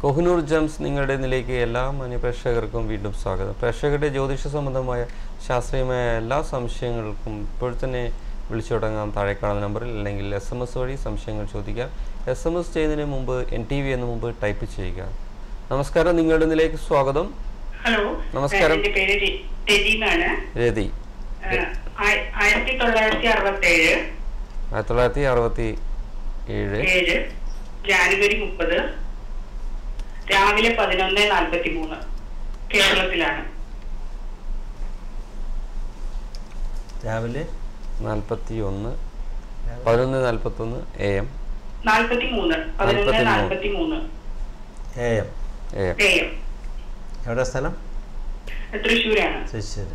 Kohinoor gems നിങ്ങളുടെ നിലേക്ക് എല്ലാ മാന്യ പ്രേക്ഷകർക്കും വീണ്ടും സ്വാഗതം പ്രേക്ഷകരുടെ ജ്യോതിഷ സംബന്ധമായ ശാസ്ത്രീയമായ എല്ലാ സംശയങ്ങൾക്കും ഇപ്പോൾ തന്നെ വിളിച്ചു തുടങ്ങാം താഴെ കാണുന്ന നമ്പറിൽ അല്ലെങ്കിൽ എസ് എം എസ് വഴി സംശയങ്ങൾ ചോദിക്കാം എസ് എം എസ് ചെയ്യുന്നതിന് മുമ്പ് എൻ ടി വി എന്ന് മുമ്പ് ടൈപ്പ് ചെയ്യുക നമസ്കാരം നിങ്ങളുടെ നിലേക്ക് സ്വാഗതം ഹലോ നമസ്കാരം. എന്റെ പേര് രെ- രതി എന്നാണ് രതി ഏഹ്, ആയി- ആയിരത്തി തൊള്ളായിരത്തി അറുപത്തി ഏഴ് ആയിരത്തി തൊള്ളായിരത്തി അറുപത്തി ഏഴ് ഏഴ് ജാനുവരി മുപ്പത് രാവിലെ പതിനൊന്ന് നാൽപ്പത്തി മൂന്ന് കേരളത്തിലാണ് രാവിലെ നാൽപ്പത്തി ഒന്ന് പതിനൊന്ന് നാൽപ്പത്തൊന്ന് എ എം നാൽപ്പത്തി മൂന്ന് പതിനൊന്ന് നാൽപ്പത്തി നാൽപ്പത്തി മൂന്ന് A M A M A M എവിടെ സ്ഥലം തൃശ്ശൂരാണ് തൃശ്ശൂർ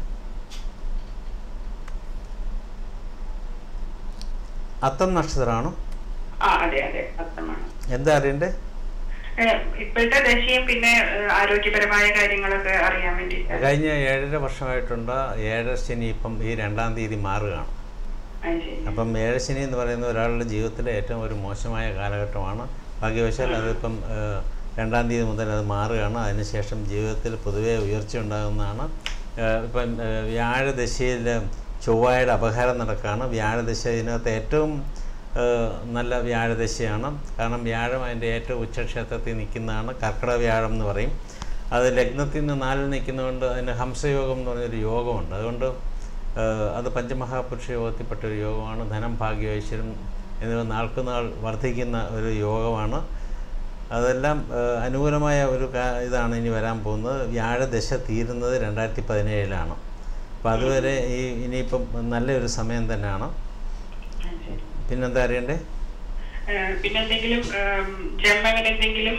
അത്തം നക്ഷത്രമാണോ ആ അതെ അതെ സത്യമാണ് എന്താ അറിയണ്ടേ ഏഹ്, ഇപ്പോഴത്തെ ദശയും പിന്നെ ഏഹ്, ആരോഗ്യപരമായ കാര്യങ്ങളൊക്കെ അറിയാൻ വേണ്ടി കഴിഞ്ഞ ഏഴര വർഷമായിട്ടുണ്ട് ഏഴര ശനി ഇപ്പം ഈ രണ്ടാം തീയതി മാറുകയാണ് അപ്പം ഏഴര ശനി എന്ന് പറയുന്ന ഒരാളുടെ ജീവിതത്തിലെ ഏറ്റവും ഒരു മോശമായ കാലഘട്ടമാണ് ഭാഗ്യവശാൽ അതിപ്പം ഏഹ്, രണ്ടാം തീയതി മുതൽ അത് മാറുകയാണ് അതിനുശേഷം ജീവിതത്തിൽ പൊതുവേ ഉയർച്ച ഉണ്ടാകുന്നതാണ് ഏഹ്, ഇപ്പം ഏഹ്, വ്യാഴദശയിൽ ചൊവ്വായുടെ അപഹാരം നടക്കുകയാണ് വ്യാഴദശ ഇതിനകത്ത് ഏറ്റവും ഏഹ്, നല്ല വ്യാഴദശയാണ് കാരണം വ്യാഴം അതിൻ്റെ ഏറ്റവും ഉച്ചക്ഷേത്രത്തിൽ നിൽക്കുന്നതാണ് കർക്കിടക വ്യാഴം എന്ന് പറയും അത് ലഗ്നത്തിൽ നിന്ന് നാലിൽ നിൽക്കുന്നതുകൊണ്ട് അതിന് ഹംസയോഗം എന്ന് പറഞ്ഞൊരു യോഗമുണ്ട് അതുകൊണ്ട് ഏഹ്, അത് പഞ്ചമഹാപുരുഷ യോഗത്തിൽപ്പെട്ട ഒരു യോഗമാണ് ധനം ഭാഗ്യ ഐശ്വര്യം എന്നിവ നാൾക്ക് നാൾ വർദ്ധിക്കുന്ന ഒരു യോഗമാണ് അതെല്ലാം ഏഹ്, അനുകൂലമായ ഒരു കാ- ഇതാണ് ഇനി വരാൻ പോകുന്നത് വ്യാഴദശ തീരുന്നത് രണ്ടായിരത്തി പതിനേഴിലാണ് അപ്പോൾ അതുവരെ ഈ ഇനിയിപ്പം നല്ലൊരു സമയം തന്നെയാണ് പിന്നെന്താ അറിയണ്ടേ ഏഹ്, പിന്നെ എന്തെങ്കിലും ഏഹ്, ജന്മ അങ്ങനെ എന്തെങ്കിലും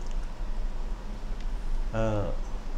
ഏഹ്,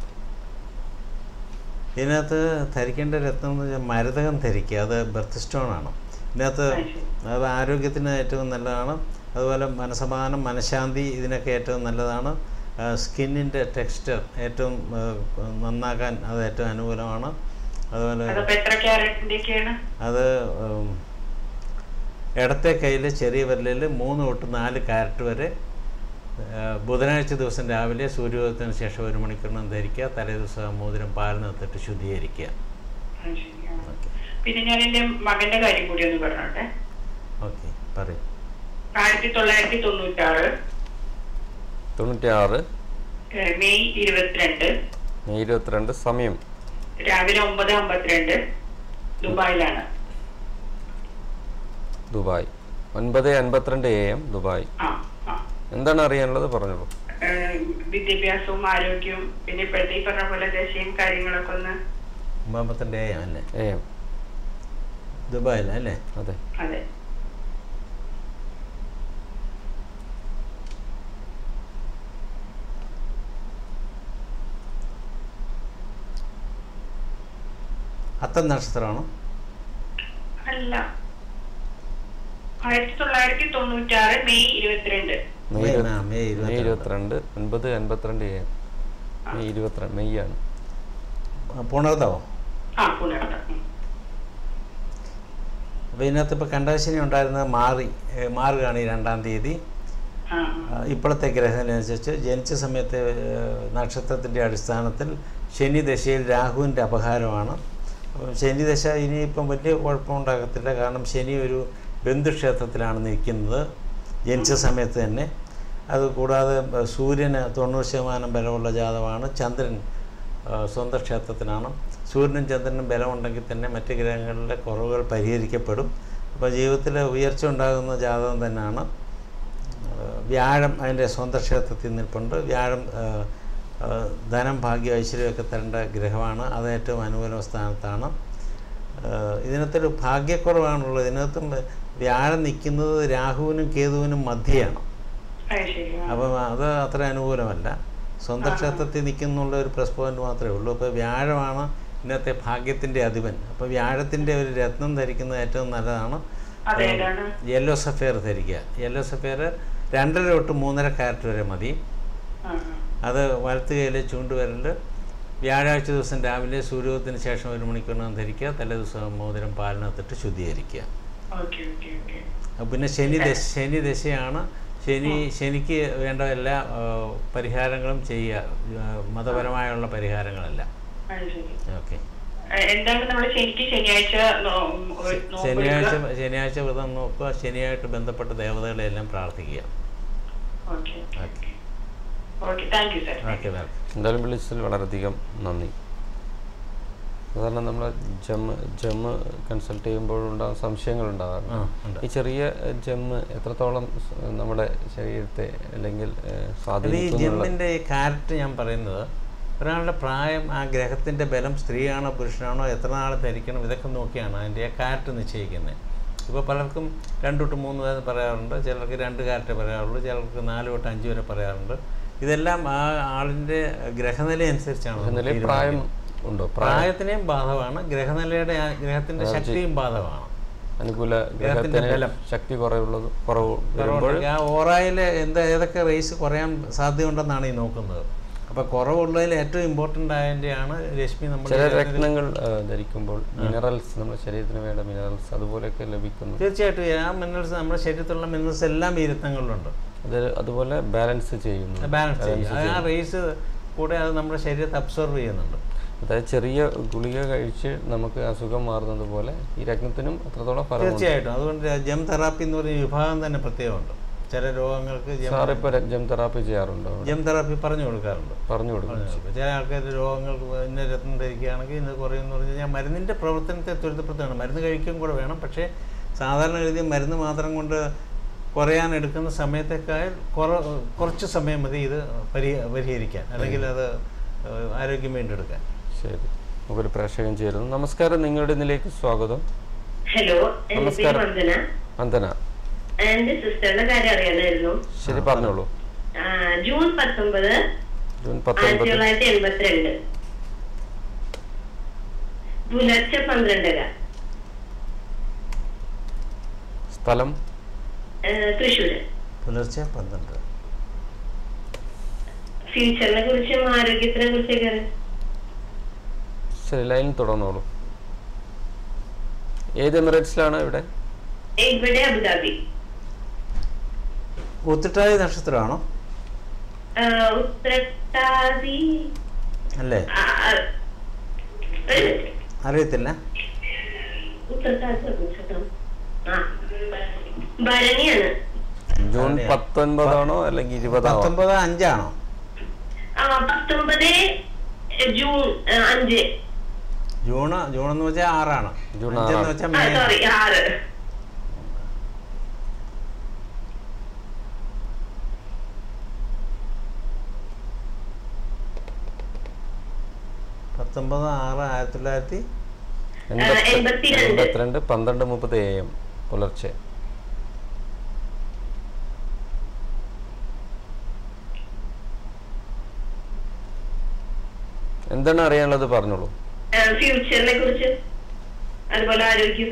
ഇതിനകത്ത് ധരിക്കേണ്ട രത്നം എന്ന് വെച്ചാൽ മരതകം ധരിക്കുക അത് ബർത്ത് സ്റ്റോൺ ആണ് ഇതിനകത്ത് അത് ആരോഗ്യത്തിന് ഏറ്റവും നല്ലതാണ് അതുപോലെ മനസമാധാനം മനഃശാന്തി ഇതിനൊക്കെ ഏറ്റവും നല്ലതാണ് സ്കിന്നിൻ്റെ ടെക്സ്ചർ ഏറ്റവും ഏഹ്, നന്നാക്കാൻ അത് ഏറ്റവും അനുകൂലമാണ് അതുപോലെ അതപ്പോ എത്ര ക്യാരറ്റിന്റെയൊക്കെയാണ് അത് ഉം, ഇടത്തെ കയ്യിൽ ചെറിയ വിരലിൽ മൂന്ന് തൊട്ട് നാല് കാരറ്റ് വരെ ആ, ബുധനാഴ്ച ദിവസം രാവിലെ സൂര്യോദയത്തിന് ശേഷം ഒരു മണിക്കൂറിനും ധരിക്കുക തലേ ദിവസം മോതിരം പാലിനകത്തിട്ട് ശുദ്ധീകരിക്കുക അത് ശരി, ആ. ഓക്കെ പിന്നെ ഞാൻ എന്റെ മകന്റെ കാര്യം കൂടി ഒന്ന് പറഞ്ഞോട്ടെ ഓക്കെ പറയും ആയിരത്തി തൊള്ളായിരത്തി തൊണ്ണൂറ്റി ആറ് തൊണ്ണൂറ്റി ആറ് മെയ് ഇരുപത്തിരണ്ട് മെയ് ഇരുപത്തിരണ്ട് സമയം രാവിലെ ഒമ്പത് അമ്പത്തിരണ്ട് ദുബായിലാണ് ദുബായ് ഒൻപത് അൻപത്തിരണ്ട് എ എം ദുബായ് ആ ആ എന്താണ് അറിയാനുള്ളത് പറഞ്ഞോളൂ ഏഹ് വിദ്യാഭ്യാസവും ആരോഗ്യവും പിന്നെ ഇപ്പോഴത്തെ ഈ പറഞ്ഞ പോലെ ദശയും കാര്യങ്ങളൊക്കെ ഒന്ന് ഒമ്പത്തിൻ്റെ എ അല്ലേ എ എം ദുബായിൽ അല്ലേ അതെ അതെ അത്തം നക്ഷത്രമാണോ അല്ല ആയിരത്തി തൊള്ളായിരത്തി തൊണ്ണൂറ്റി ആറ് മെയ് ഇരുപത്തിരണ്ട് മെയ് മെയ് ഇരുപത്തി- ആ, മെയ് മെയ് ഇരുപത്തിരണ്ട്. ഇരുപത്തിരണ്ട് ഒൻപത് അൻപത്തിരണ്ട് എ എം മെയ് ഇരുപത്തിരണ്ട് മെയ് ആണ് പുണർതാവോ ആ പുനർത്തം ഉം. അപ്പോൾ ഇതിനകത്ത് ഇപ്പോൾ കണ്ടശനി ഉണ്ടായിരുന്നത് മാറി ഏ, മാറുകയാണ് ഈ രണ്ടാം തീയതി ആ ആ, ഇപ്പോഴത്തെ ഗ്രഹത്തിനനുസരിച്ച് ജനിച്ച സമയത്തെ നക്ഷത്രത്തിൻ്റെ അടിസ്ഥാനത്തിൽ ശനി ദശയിൽ രാഹുവിൻ്റെ അപഹാരമാണ് അപ്പം ശനി ദശ ഇനിയിപ്പം വലിയ കുഴപ്പമുണ്ടാകത്തില്ല കാരണം ശനി ഒരു ബന്ധുക്ഷേത്രത്തിലാണ് നിൽക്കുന്നത് ജനിച്ച സമയത്ത് തന്നെ അത് കൂടാതെ ബ- സൂര്യന് തൊണ്ണൂറ് ശതമാനം ബലമുള്ള ജാതകമാണ് ചന്ദ്രൻ ആ, സ്വന്തം ക്ഷേത്രത്തിലാണ് സൂര്യനും ചന്ദ്രനും ബലമുണ്ടെങ്കിൽ തന്നെ മറ്റ് ഗ്രഹങ്ങളിലെ കുറവുകൾ പരിഹരിക്കപ്പെടും അപ്പോൾ ജീവിതത്തിൽ ഉയർച്ച ഉണ്ടാകുന്ന ജാതകം തന്നെയാണ് ഏഹ് വ്യാഴം അതിൻ്റെ സ്വന്തം ക്ഷേത്രത്തിൽ നിൽപ്പുണ്ട് വ്യാഴം ഏഹ്, ഏഹ്, ധനം ഭാഗ്യം ഐശ്വര്യമൊക്കെ തരേണ്ട ഗ്രഹമാണ് അത് ഏറ്റവും അനുകൂല സ്ഥാനത്താണ് ഏഹ്, ഇതിനകത്തൊരു ഭാഗ്യക്കുറവാണുള്ളത് ഇതിനകത്തും വ്യാഴം നിൽക്കുന്നത് രാഹുവിനും കേതുവിനും മധ്യയാണ് അത് ശരി ആ. അപ്പം അത് അത്ര അനുകൂലമല്ല സ്വന്തം ക്ഷേത്രത്തിൽ നിൽക്കുന്നുള്ള ഒരു പ്ലസ് പോയിന്റ് മാത്രമേ ഉള്ളൂ അപ്പോൾ വ്യാഴമാണ് ഇന്നത്തെ ഭാഗ്യത്തിൻ്റെ അധിപൻ അപ്പോൾ വ്യാഴത്തിൻ്റെ ഒരു രത്നം ധരിക്കുന്നത് ഏറ്റവും നല്ലതാണ് അതേതാണ് യെല്ലോ സഫയർ ധരിക്കുക യെല്ലോ സഫയർ രണ്ടര തൊട്ട് മൂന്നര കാരറ്റ് വരെ മതി ആ ആ. അത് വലത്ത് കയ്യിൽ ചൂണ്ടുവിരൽ വ്യാഴാഴ്ച ദിവസം രാവിലെ സൂര്യോദയത്തിന് ശേഷം ഒരു മണിക്കൂറിനകം ധരിക്കുക തലേ ദിവസം മോതിരം പാലിനകത്തിട്ട് ശുദ്ധീകരിക്കുക ഓക്കെ ഓക്കെ ഓക്കെ അപ്പൊ പിന്നെ ശനി ദശ ശനി ദശയാണ് ശനി ശനിക്ക് വേണ്ട എല്ലാ ആ, പരിഹാരങ്ങളും ചെയ്യുക ആ, മതപരമായുള്ള പരിഹാരങ്ങളെല്ലാം അത് ശരി ഓക്കെ ആ, എന്താണ് നമ്മൾ ശരിക്കും ശനിയാഴ്ച നോ- ഒരു നോമ്പ് ശനിയാഴ്ച എടുക്കുക? ശനിയാഴ്ച വ്രതം നോക്കുക ശനിയായിട്ട് ബന്ധപ്പെട്ട ദേവതകളെല്ലാം പ്രാർത്ഥിക്കുക okay okay okay thank you sir okay welcome എന്തായാലും വിളിച്ചതിൽ വളരെയധികം നന്ദി സാധാരണ നമ്മൾ ജമ്മ് ജമ്മ് കൺസൾട്ട് ചെയ്യുമ്പോഴുണ്ടാകും സംശയങ്ങൾ ആ, ഉണ്ടാകാറുണ്ട് ഉണ്ട്. ഈ ചെറിയ ജമ്മ് എത്രത്തോളം സ് നമ്മുടെ ശരീരത്തെ അല്ലെങ്കിൽ ഏഹ്, അത് ഈ സ്വാധീനിക്കുന്നുള്ള ജമ്മിൻ്റെ ഈ കാരറ്റ് ഞാൻ പറയുന്നത് ഒരാളുടെ പ്രായം ആ ഗ്രഹത്തിൻ്റെ ബലം സ്ത്രീയാണോ പുരുഷനാണോ എത്ര നാൾ ധരിക്കണം ഇതൊക്കെ നോക്കിയാണ് അതിൻ്റെ ആ കാരറ്റ് നിശ്ചയിക്കുന്നത് ഇപ്പോൾ പലർക്കും രണ്ട് തൊട്ട് മൂന്ന് വരെ പറയാറുണ്ട് ചിലർക്ക് രണ്ട് കാരറ്റ് പറയാറുള്ളൂ ചിലർക്ക് നാല് തൊട്ട് അഞ്ച് വരെ പറയാറുണ്ട് ഇതെല്ലാം ആ ആളിൻ്റെ ഗ്രഹനില അനുസരിച്ചാണ് എന്ന നിലയിൽ നമുക്ക് പ്രായം തീരുമാനിക്കുന്നത്. ഉണ്ടോ പ്രായം പ്രായത്തിനെയും ബാധകമാണ് ഗ്രഹനിലയുടെ ആ ഗ്രഹത്തിൻ്റെ ശക്തിയും ബാധകമാണ് അനുകൂല ഗ്രഹത്തിന്റെ ഗ്രഹത്തിന് ബലം. ശക്തി കുറവുള്ളത് കുറവ് വരുമ്പോൾ കുറവുണ്ടെങ്കിൽ ആ ഓറായിൽ എന്താ ഏതൊക്കെ റേസ് കുറയാൻ സാധ്യതയുണ്ടെന്നാണ് ഈ നോക്കുന്നത് അപ്പോൾ കുറവുള്ളതിൽ ഏറ്റവും ഇമ്പോർട്ടൻ്റ് ആയതിൻ്റെയാണ് രശ്മി നമ്മൾ ചില രത്നങ്ങൾ ഏഹ്, ധരിക്കുമ്പോൾ മിനറൽസ് നമ്മുടെ ശരീരത്തിന് വേണ്ട മിനറൽസ് അതുപോലെയൊക്കെ ലഭിക്കുന്നു തീർച്ചയായിട്ടും ആ മിനറൽസ് നമ്മുടെ ശരീരത്തിലുള്ള മിനറൽസ് എല്ലാം ഈ രത്നങ്ങളിലുണ്ട് അത് അതുപോലെ ബാലൻസ് ചെയ്യുന്നു ബാലൻസ് ചെയ്യും ആ റേസ് കൂടെ അത് നമ്മുടെ ശരീരത്തെ അബ്സോർവ് ചെയ്യുന്നുണ്ട് അതായത് ചെറിയ ഗുളിക കഴിച്ച് നമുക്ക് അസുഖം മാറുന്നത് പോലെ ഈ രത്നത്തിനും അത്രത്തോളം ഫലമുണ്ട് തീർച്ചയായിട്ടും അതുകൊണ്ട് ജം തെറാപ്പി എന്ന് പറയുന്ന വിഭാഗം തന്നെ പ്രത്യേകമുണ്ട് ചില രോഗങ്ങൾക്ക് ജം സാർ ഇപ്പോൾ ജം തെറാപ്പി ചെയ്യാറുണ്ടോ ജം തെറാപ്പി പറഞ്ഞു കൊടുക്കാറുണ്ട് പറഞ്ഞു കൊടുക്കും പറഞ്ഞു കൊടുക്കും. ചില ആൾക്കാർ രോഗങ്ങൾക്ക് ഇന്ന രത്നം ധരിക്കുകയാണെങ്കിൽ ഇന്ന് കുറയുമെന്ന് പറഞ്ഞു കഴിഞ്ഞാൽ മരുന്നിൻ്റെ പ്രവർത്തനത്തെ ത്വരിതപ്പെടുത്തുകയാണ് മരുന്ന് കഴിക്കുകയും കൂടെ വേണം പക്ഷേ സാധാരണ എഴുതിയ മരുന്ന് മാത്രം കൊണ്ട് കുറയാൻ എടുക്കുന്ന സമയത്തേക്കാൾ കുറ കുറച്ച് സമയം മതി ഇത് പരി പരിഹരിക്കാൻ അല്ലെങ്കിൽ അത് ഏഹ്, ആരോഗ്യം വീണ്ടെടുക്കാൻ ശരി നമുക്കൊരു പ്രേക്ഷകൻ ചേരുന്നു നമസ്കാരം നിങ്ങളുടെ ഇതിലേക്ക് സ്വാഗതം ഹലോ എന്റെ പേര് നമസ്കാരം. വന്ദന വന്ദന എന്റെ സിസ്റ്ററിന്റെ കാര്യം അറിയാനായിരുന്നു ശരി പറഞ്ഞോളൂ ആ, ജൂൺ പത്തൊമ്പത് ജൂൺ ആയിരത്തി പത്തൊൻപത് തൊള്ളായിരത്തി എൺപത്തിരണ്ട് പുലർച്ചെ പന്ത്രണ്ടര സ്ഥലം ആ, തൃശ്ശൂര് പുലർച്ചെ പന്ത്രണ്ട് ഫ്യൂച്ചറിനെ കുറിച്ചും ആരോഗ്യത്തിനെ കുറിച്ചൊക്കെ അറിയാം. ശരി ലൈനിൽ തുടർന്നോളൂ ഏത് എമിറേറ്റ്സിലാണ് ഇവിടെ ഇവിടെ അബുദാബി ഉത്തിട്ടാതി നക്ഷത്രമാണോ ആ, ഉത്രട്ടാതി അല്ലേ ആ, ആ, ഒരു മിനിറ്റ്. അറിയത്തില്ല ഉത്രട്ടാതി നക്ഷത്രം. ആ ഭരണിയാണ് ജൂൺ അതെയോ? പത്തൊൻപതാണോ അല്ലെങ്കിൽ ഇരുപതാണോ പത്തൊമ്പത് അഞ്ചാണോ ആ പത്തൊമ്പത് ജൂൺ ആ, അഞ്ച് ജൂൺ ജൂൺ എന്ന് വെച്ചാൽ ആറാണ് ജൂൺ അഞ്ചെന്ന് ആറാണ്. വെച്ചാൽ ആ മെയ് സോറി ആറ് പത്തൊമ്പത് ആറ് ആയിരത്തി തൊള്ളായിരത്തി എൺപത്തി- എൺപത്തിരണ്ട്. എൺപത്തിരണ്ട് പന്ത്രണ്ട് മുപ്പത് എ എം പുലർച്ചെ എന്താണ് അറിയാനുള്ളത് പറഞ്ഞോളൂ ആ, ഫ്യൂച്ചറിനെ കുറിച്ച് അതുപോലെ ആരോഗ്യം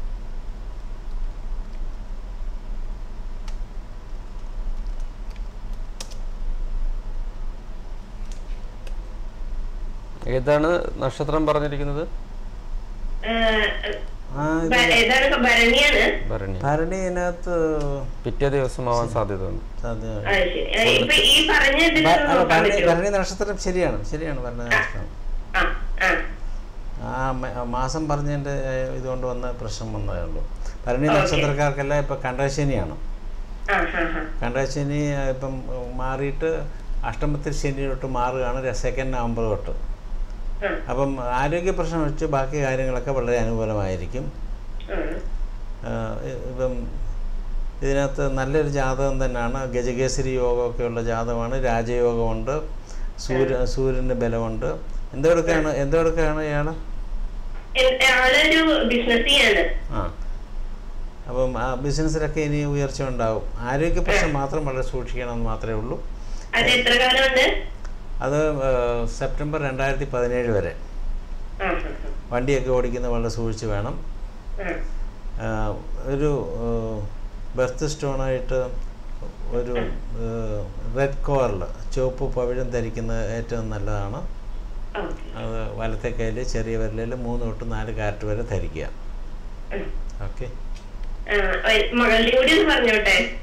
ഏതാണ് നക്ഷത്രം പറഞ്ഞിരിക്കുന്നത് ആ, ആ ഇത് ഭ- ഏതാണ് ഭരണിയാണ് ഭരണി ഭരണി ഇതിനകത്ത് പിറ്റേ ദിവസമാവാൻ സാധ്യതയുണ്ട് സാധ്യത ആ, ശരി ആ, ഇപ്പൊ ഈ പറഞ്ഞ ഇതിൽ ഭ- അല്ല, നോക്കാൻ ഭരണി പറ്റുമോ? ഭരണി നക്ഷത്രം ശരിയാണ് ശരിയാണ് ഭരണി നക്ഷത്രം ആ ആ ആ മ- ആ മാസം പറഞ്ഞതിൻ്റെ ഏഹ്, ഇതുകൊണ്ട് വന്ന പ്രശ്നം വന്നതേ ഉള്ളൂ ഭരണി ഓക്കേ. നക്ഷത്രക്കാർക്കെല്ലാം ഇപ്പം കണ്ടശനിയാണ് ആ ആ ആ കണ്ടശനി ഏഹ്, ഇപ്പം ഏഹ്, മാറിയിട്ട് അഷ്ടമത്തിൽ ശനി തൊട്ട് മാറുകയാണ് സെക്കൻഡ് നവംബർ തൊട്ട് ആ, അപ്പം ആരോഗ്യ പ്രശ്നം വെച്ച് ബാക്കി കാര്യങ്ങളൊക്കെ വളരെ അനുകൂലമായിരിക്കും ആ. ആഹ് ഇ- ഇപ്പം ഇതിനകത്ത് നല്ലൊരു ജാതകം തന്നെയാണ് ഗജകേസരി യോഗമൊക്കെയുള്ള ജാതകമാണ് രാജയോഗമുണ്ട് സൂര്യ സൂര്യൻ്റെ ബലമുണ്ട് എന്തെടുക്കാണ് എന്തെടുക്കാണ് ഇയാൾ എൻ- ആളൊരു ബിസിനസ്സിയാണ് ആ അപ്പം ആ ബിസിനസ്സിലൊക്കെ ഇനി ഉയർച്ച ഉണ്ടാവും ആരോഗ്യ പ്രശ്നം മാത്രം വളരെ സൂക്ഷിക്കണമെന്ന് മാത്രമേ ഉള്ളൂ അത് എത്ര കാലമുണ്ട് അത് ആഹ്, സെപ്റ്റംബർ രണ്ടായിരത്തി പതിനേഴ് വരെ ആ ആ വണ്ടിയൊക്കെ ഓടിക്കുന്നത് വളരെ സൂക്ഷിച്ച് വേണം ആ ആഹ്, ഒരു ബർത്ത് സ്റ്റോണായിട്ട് ഒരു റെഡ് കോറിൽ ചുവപ്പ് പവിഴം ധരിക്കുന്നത് ഏറ്റവും നല്ലതാണ് ഓക്കെ അത് വലത്തെ കയ്യിൽ ചെറിയ വിരലിൽ മൂന്ന് തൊട്ട് നാല് കാരറ്റ് വരെ ധരിക്കുക ഓക്കെ മകളുടെ കൂടി ഒന്ന് പറഞ്ഞോട്ടെ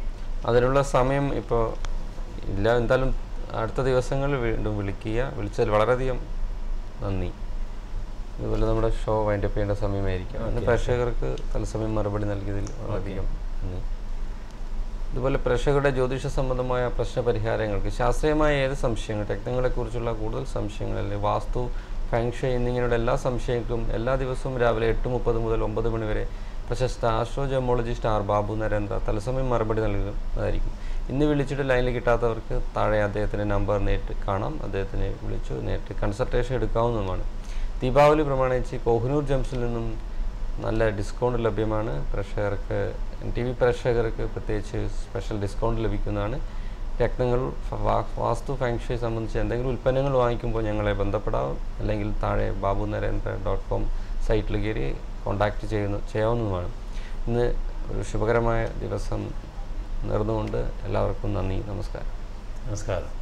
അതിനുള്ള സമയം ഇപ്പോൾ ഇല്ല എന്തായാലും അടുത്ത ദിവസങ്ങളിൽ വീണ്ടും വിളിക്കുക വിളിച്ചാൽ വളരെയധികം നന്ദി ഇതുപോലെ നമ്മുടെ ഷോ വൈൻഡപ്പ് ചെയ്യേണ്ട സമയമായിരിക്കും അതിന് പ്രേക്ഷകർക്ക് തത്സമയം മറുപടി നൽകിയതിൽ വളരെയധികം നന്ദി ഇതുപോലെ പ്രേക്ഷകരുടെ ജ്യോതിഷ സംബന്ധമായ പ്രശ്ന പരിഹാരങ്ങൾക്ക് ശാസ്ത്രീയമായ ഏത് സംശയങ്ങൾ രക്തങ്ങളെക്കുറിച്ചുള്ള കൂടുതൽ സംശയങ്ങൾ അല്ലെങ്കിൽ വാസ്തു ഫാങ്ഷ എന്നിങ്ങനെയുള്ള എല്ലാ സംശയങ്ങൾക്കും എല്ലാ ദിവസവും രാവിലെ എട്ട് മുപ്പത് മുതൽ ഒമ്പത് മണി വരെ പ്രശസ്ത astro gemologist R Babu Narendra തത്സമയം മറുപടി നൽകുന്നതായിരിക്കും ഇന്ന് വിളിച്ചിട്ട് ലൈനിൽ കിട്ടാത്തവർക്ക് താഴെ അദ്ദേഹത്തിൻ്റെ നമ്പർ നേരിട്ട് കാണാം അദ്ദേഹത്തിനെ വിളിച്ചു നേരിട്ട് കൺസൾട്ടേഷൻ എടുക്കാവുന്നതുമാണ് ദീപാവലി പ്രമാണിച്ച് കോഹിനൂർ ജംസിൽ നിന്നും നല്ല ഡിസ്കൗണ്ട് ലഭ്യമാണ് പ്രേക്ഷകർക്ക് ടി വി പ്രേക്ഷകർക്ക് പ്രത്യേകിച്ച് സ്പെഷ്യൽ ഡിസ്കൗണ്ട് ലഭിക്കുന്നതാണ് രത്നങ്ങൾ വാ- വാസ്തു ഫാങ്ഷയെ സംബന്ധിച്ച് എന്തെങ്കിലും ഉൽപ്പന്നങ്ങൾ വാങ്ങിക്കുമ്പോൾ ഞങ്ങളെ ബന്ധപ്പെടാം അല്ലെങ്കിൽ താഴെ ബാബു നരേന്ദ്ര ഡോട്ട് കോം സൈറ്റിൽ കയറി കോൺടാക്റ്റ് ചെയ്യുന്ന ചെയ്യാവുന്നതുമാണ് ഇന്ന് ഒരു ശുഭകരമായ ദിവസം നേർന്നുകൊണ്ട് എല്ലാവർക്കും നന്ദി നമസ്കാരം നമസ്കാരം